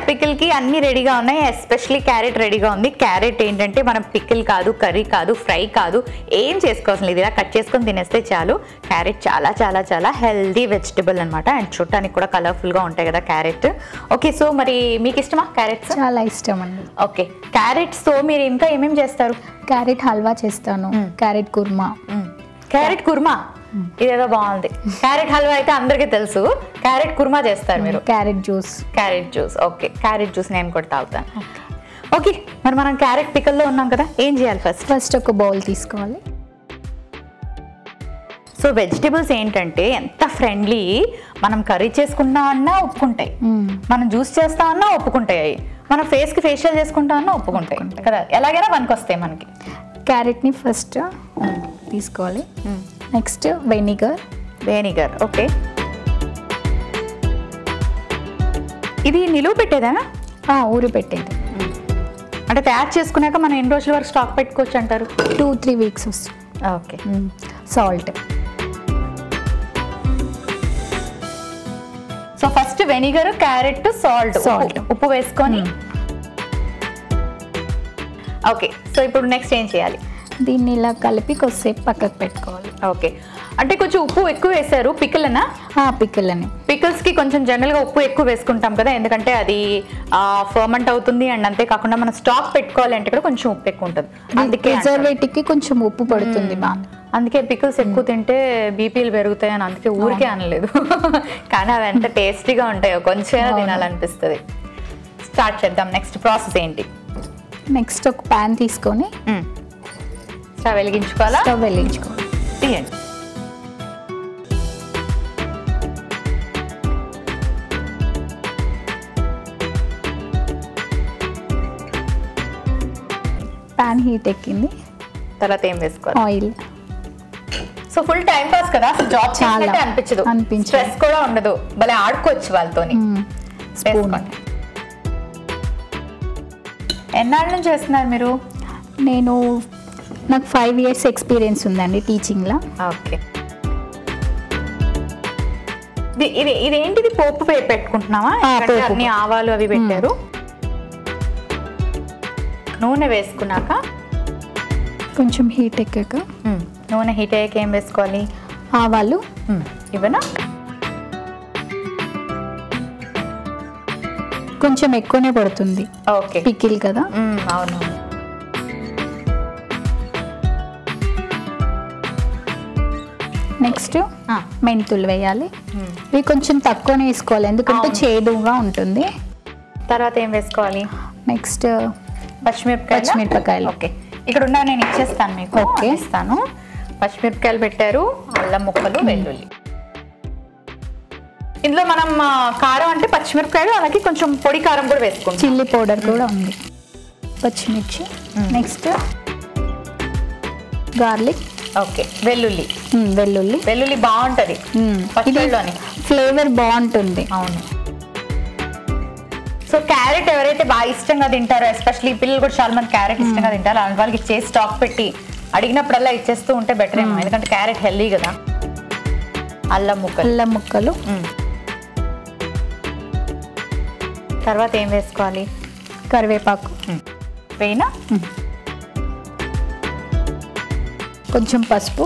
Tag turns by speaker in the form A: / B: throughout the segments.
A: Pickle కి అన్ని రెడీగా ఉన్నాయి ఎస్పెషలీ క్యారెట్ రెడీగా ఉంది క్యారెట్ ఏంటంటే మనం పికిల్ కాదు కర్రీ కాదు ఫ్రై కాదు ఏం చేసుకోవాల్సిన లేదు ఇలా కట్ చేసుకొని తినేస్తే చాలు క్యారెట్ చాలా చాలా చాలా హెల్దీ వెజిటబుల్ అనమాట అండ్ చూడటానికి కూడా కలర్ఫుల్ గా ఉంటాయి కదా క్యారెట్ ఓకే సో మరి మీకు ఇష్టమా క్యారెట్స్
B: చాలా ఇష్టం అండి
A: ఓకే క్యారెట్స్ తో మీరు ఇంకా ఏమేమి చేస్తారు
B: క్యారెట్ హల్వా చేస్తాను క్యారెట్ కుర్మా
A: క్యారెట్ కుర్మా ఇదేదో బాగుంది క్యారెట్ హల్వా అయితే అందరికీ తెలుసు క్యారెట్ కుర్మా చేస్తారు మీరు
B: carrot juice
A: carrot juice okay carrot juice నేను కూడా తాగుతాను ఓకే మరి మనం క్యారెట్ పికల్లో ఉన్నాం కదా ఏం చేయాలి ఫస్ట్
B: ఫస్ట్ ఒక బౌల్ తీసుకోవాలి
A: సో వెజిటేబుల్స్ ఏంటంటే ఎంత ఫ్రెండ్లీ మనం కర్రీ చేసుకున్నా అన్నా ఒప్పుకుంటాయి
B: మ్మ్.
A: మనం జ్యూస్ చేస్తా అన్నా ఒప్పుకుంటాయి అవి మన ఫేస్కి ఫేషియల్ చేసుకుంటా అన్నా ఒప్పుకుంటాయి కదా ఎలాగైనా పనికొస్తాయి మనకి
B: క్యారెట్ని ఫస్ట్ తీసుకోవాలి నెక్స్ట్ వెనిగర్
A: వెనిగర్ ఓకే ఇది నిలువ పెట్టేదేనా
B: ఊరి పెట్టేది
A: అంటే తయారు చేసుకున్నాక మనం ఎన్ని రోజుల వరకు స్టాక్ పెట్టుకోవచ్చు అంటారు
B: టూ త్రీ వీక్స్ వస్తుంది
A: okay
B: salt
A: so first vinegar carrot salt
B: Salt.
A: ఉప్పు వేసుకొని ఓకే సో ఇప్పుడు నెక్స్ట్ ఏం చేయాలి
B: దీన్ని ఇలా కలిపి కొద్దిసేపు పక్కకు పెట్టుకోవాలి
A: ఓకే అంటే కొంచెం ఉప్పు ఎక్కువ వేసారు పికిల్నా
B: పికిల్ అని
A: పికిల్స్ కి కొంచెం జనరల్ గా ఉప్పు ఎక్కువ వేసుకుంటాం కదా ఎందుకంటే అది ఫర్మెంట్ అవుతుంది అండ్ అంతేకాకుండా మనం స్టాక్ పెట్టుకోవాలి అంటే కూడా కొంచెం ఉప్పు ఎక్కువ ఉంటుంది అందుకే అంటారు.
B: ప్రిజర్వేటివ్ కి కొంచెం ఉప్పు పడుతుంది బాగా
A: అందుకే పికిల్స్ ఎక్కువ తింటే బీపీలు పెరుగుతాయి అని అందుకే ఊరికే అనలేదు కానీ అవి ఎంత టేస్టీగా ఉంటాయో కొంచెం తినాలనిపిస్తుంది స్టార్ట్ చేద్దాం నెక్స్ట్ ప్రాసెస్ ఏంటి
B: నెక్స్ట్ ఒక ప్యాన్ తీసుకొని
A: స్టవ్ వెలిగించుకోవాలా
B: స్టవ్ వెలిగించుకోవాలి
A: తీయండి
B: ప్యాన్ హీట్ ఎక్కింది
A: తర్వాత ఏం వేసుకోవాలి
B: oil
A: so full time pass కదా అసలు జాబ్
B: చాలా.
A: చేసినట్టే అనిపించదు
B: అనిపించదు.
A: స్ట్రెస్ కూడా ఉండదు భలే ఆడుకోవచ్చు వాళ్ళతోని
B: స్పూన్
A: వేసుకోండి ఎన్నాళ్ళ నుంచి చేస్తున్నారు మీరు
B: నేను నాకు ఫైవ్ ఇయర్స్ ఎక్స్పీరియన్స్ ఉందండి టీచింగ్లో
A: ఓకే ఇది ఇది ఇదేంటిది పోపు పే- పెట్టుకుంటున్నావా
B: ఆ,
A: ఎందుకంటే
B: పోపు.
A: అన్ని ఆవాలు అవి పెట్టారు నూనె వేసుకున్నాక
B: కొంచెం హీట్ ఎక్కాక
A: మ్, నూనె హీట్ అయ్యాక ఏం వేసుకోవాలి
B: ఆవాలు
A: మ్, ఇవనా
B: కొంచెం ఎక్కువనే పడుతుంది
A: ఓకే
B: పికిల్ కదా
A: మ్, అవును
B: నెక్స్ట్
A: ఆ,
B: మెంతులు వేయాలి
A: మ్.
B: ఇవి కొంచెం తక్కువనే వేసుకోవాలి ఎందుకంటే
A: అవును.
B: చేదుగా ఉంటుంది
A: తర్వాత ఏం వేసుకోవాలి
B: నెక్స్ట్
A: పచ్చిమిరపకాయలు
B: పచ్చిమిరపకాయలు.
A: ఓకే ఇక్కడ ఉన్న నేను ఇచ్చేస్తాను మీకు
B: ఓకే.
A: ఇస్తాను పచ్చిమిరపకాయలు పెట్టారు అల్లం ముక్కలు వెల్లుల్లి ఇందులో మనం ఆ, కారం అంటే పచ్చిమిరపకాయలు అలాగే కొంచెం పొడి కారం కూడా వేసుకుంటాం
B: చిల్లీ పౌడర్ కూడా ఉంది పచ్చిమిర్చి నెక్స్ట్ గార్లిక్
A: ఓకే వెల్లుల్లి
B: వెల్లుల్లి
A: వెల్లుల్లి బాగుంటది
B: మ్మ్. ఇది
A: పచ్చళ్ళలోని
B: ఫ్లేవర్ బాగుంటుంది
A: అవును సో క్యారెట్ ఎవరైతే బాగా ఇష్టంగా తింటారో ఎస్పెషల్లీ పిల్లలు కూడా చాలా మంది క్యారెట్ ఇష్టంగా తింటారు అలాంటి వాళ్ళకి చేసి స్టాక్ పెట్టి అడిగినప్పుడల్లా ఇచ్చేస్తూ ఉంటే బెటర్ ఏమో ఎందుకంటే క్యారెట్ హెల్దీ కదా అల్లం ముక్కలు
B: అల్లం ముక్కలు
A: మ్మ్. తర్వాత ఏం వేసుకోవాలి
B: కరివేపాకు
A: వేయినా
B: కొంచెం పసుపు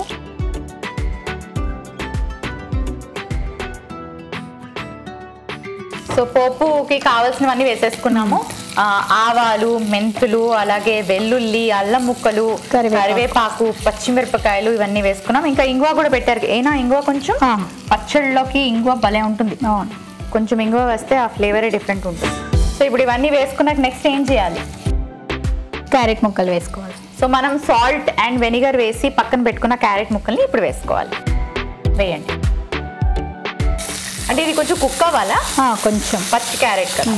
A: సో పోపుకి కావాల్సినవన్నీ వేసేసుకున్నాము ఆ, ఆవాలు మెంతులు అలాగే వెల్లుల్లి అల్లం ముక్కలు
B: కరివేపాకు.
A: కరివేపాకు పచ్చిమిరపకాయలు ఇవన్నీ వేసుకున్నాం ఇంకా ఇంగువ కూడా పెట్టారు ఏనా ఇంగువ కొంచెం
B: ఆ.
A: పచ్చళ్ళలోకి ఇంగువ భలే ఉంటుంది
B: అవును
A: కొంచెం ఇంగువ వేస్తే ఆ ఫ్లేవరే డిఫరెంట్ ఉంటుంది సో ఇప్పుడు ఇవన్నీ వేసుకున్నాక నెక్స్ట్ ఏం చేయాలి
B: క్యారెట్ ముక్కలు వేసుకోవాలి
A: సో మనం సాల్ట్ అండ్ వెనిగర్ వేసి పక్కన పెట్టుకున్న క్యారెట్ ముక్కల్ని ఇప్పుడు వేసుకోవాలి వేయండి అంటే ఇది కొంచెం కుక్ అవ్వాలా
B: ఆ, కొంచెం
A: పచ్చి క్యారెట్ కదా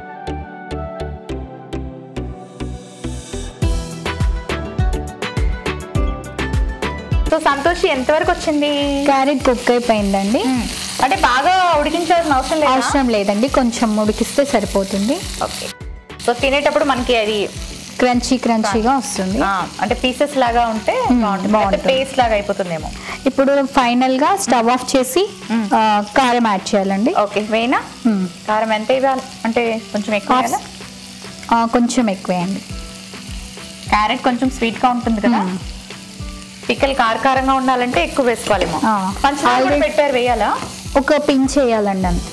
A: సో సంతోషి ఎంతవరకు వచ్చింది
B: క్యారెట్ కుక్ అయిపోయిందండి
A: అంటే బాగా ఉడికించాల్సిన అవసరం లేదు
B: అవసరం లేదండి కొంచెం ఉడికిస్తే సరిపోతుంది
A: ఓకే సో తినేటప్పుడు మనకి అది
B: క్రంచీ క్రంచీగా వస్తుంది
A: ఆ, అంటే పీసెస్ లాగా ఉంటే బాగుంటుంది
B: బాగుంటుంది.
A: పేస్ట్ లాగా అయిపోతుందేమో
B: ఇప్పుడు ఫైనల్ గా స్టవ్ ఆఫ్ చేసి ఆ, కారం యాడ్ చేయాలండి
A: ఓకే వేయనా
B: మ్మ్.
A: కారం ఎంత ఇవ్వాలి అంటే కొంచెం ఎక్కువ
B: Half-
A: వేయాలా?
B: ఆ, కొంచెం ఎక్కువేయండి
A: క్యారెట్ కొంచెం స్వీట్ గా ఉంటుంది కదా
B: మ్మ్.
A: పిక్కలు కారకారంగా ఉండాలంటే ఎక్కువ వేసుకోవాలేమో
B: ఆ.
A: పంచదార కూడా
B: Already-
A: పెట్టారు వేయాలా
B: ఒక పించ్ వేయాలండి అంతే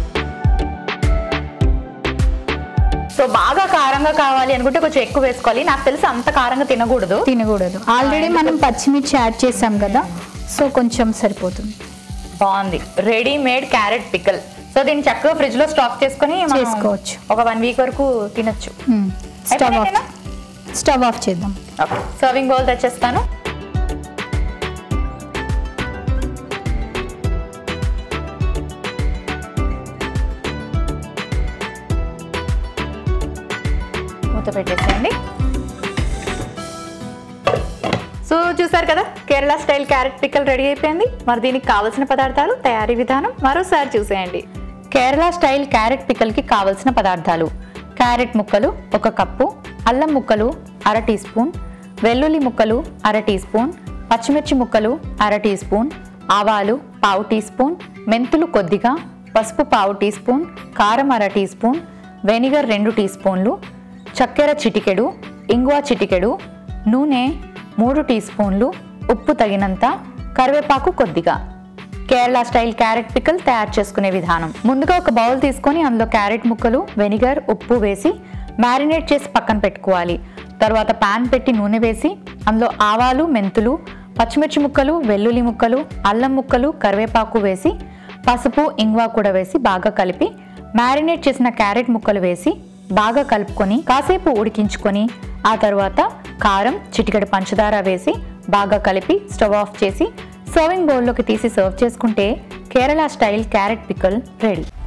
A: సో బాగా కారంగా కావాలి అనుకుంటే కొంచెం ఎక్కువ వేసుకోవాలి నాకు తెలిసి అంత కారంగా తినకూడదు
B: తినకూడదు ఆల్రెడీ మనం పచ్చిమిర్చి యాడ్ చేసాం కదా సో కొంచెం సరిపోతుంది
A: బాగుంది రెడీమేడ్ క్యారెట్ పిక్కల్ సో దీన్ని చక్కగా ఫ్రిడ్జ్ లో స్టాక్ చేసుకుని మనం
B: చేసుకోవచ్చు.
A: ఒక వన్ వీక్ వరకు తినొచ్చు
B: స్టవ్ ఆఫ్
A: అయిపోయినాకేనా?
B: స్టవ్ ఆఫ్ చేద్దాం
A: సర్వింగ్ బౌల్ తెచ్చేస్తాను మూత పెట్టేసేయండి సో చూసారు కదా Kerala style carrot pickle ready అయిపోయింది మరి దీనికి కావలసిన పదార్థాలు తయారీ విధానం మరోసారి చూసేయండి కేరళ స్టైల్ క్యారెట్ పిక్కల్కి కావలసిన పదార్థాలు క్యారెట్ ముక్కలు ఒక కప్పు అల్లం ముక్కలు అర టీ స్పూన్ వెల్లుల్లి ముక్కలు అర టీ స్పూన్ పచ్చిమిర్చి ముక్కలు అర టీ స్పూన్ ఆవాలు పావు టీ స్పూన్ మెంతులు కొద్దిగా పసుపు పావు టీ స్పూన్ కారం అర టీ స్పూన్ వెనిగర్ రెండు టీ స్పూన్లు చక్కెర చిటికెడు ఇంగువ చిటికెడు నూనె మూడు టీ స్పూన్లు ఉప్పు తగినంత కరివేపాకు కొద్దిగా కేరళ స్టైల్ క్యారెట్ పికల్ తయారు చేసుకునే విధానం ముందుగా ఒక బౌల్ తీసుకొని అందులో క్యారెట్ ముక్కలు వెనిగర్ ఉప్పు వేసి మ్యారినేట్ చేసి పక్కన పెట్టుకోవాలి తర్వాత పాన్ పెట్టి నూనె వేసి అందులో ఆవాలు మెంతులు పచ్చిమిర్చి ముక్కలు వెల్లుల్లి ముక్కలు అల్లం ముక్కలు కరివేపాకు వేసి పసుపు ఇంగువ కూడా వేసి బాగా కలిపి మ్యారినేట్ చేసిన క్యారెట్ ముక్కలు వేసి బాగా కలుపుకొని కాసేపు ఉడికించుకొని ఆ తర్వాత కారం చిటికెడు పంచదార వేసి బాగా కలిపి స్టవ్ ఆఫ్ చేసి సర్వింగ్ బౌల్లోకి తీసి సర్వ్ చేసుకుంటే Kerala style carrot pickle ready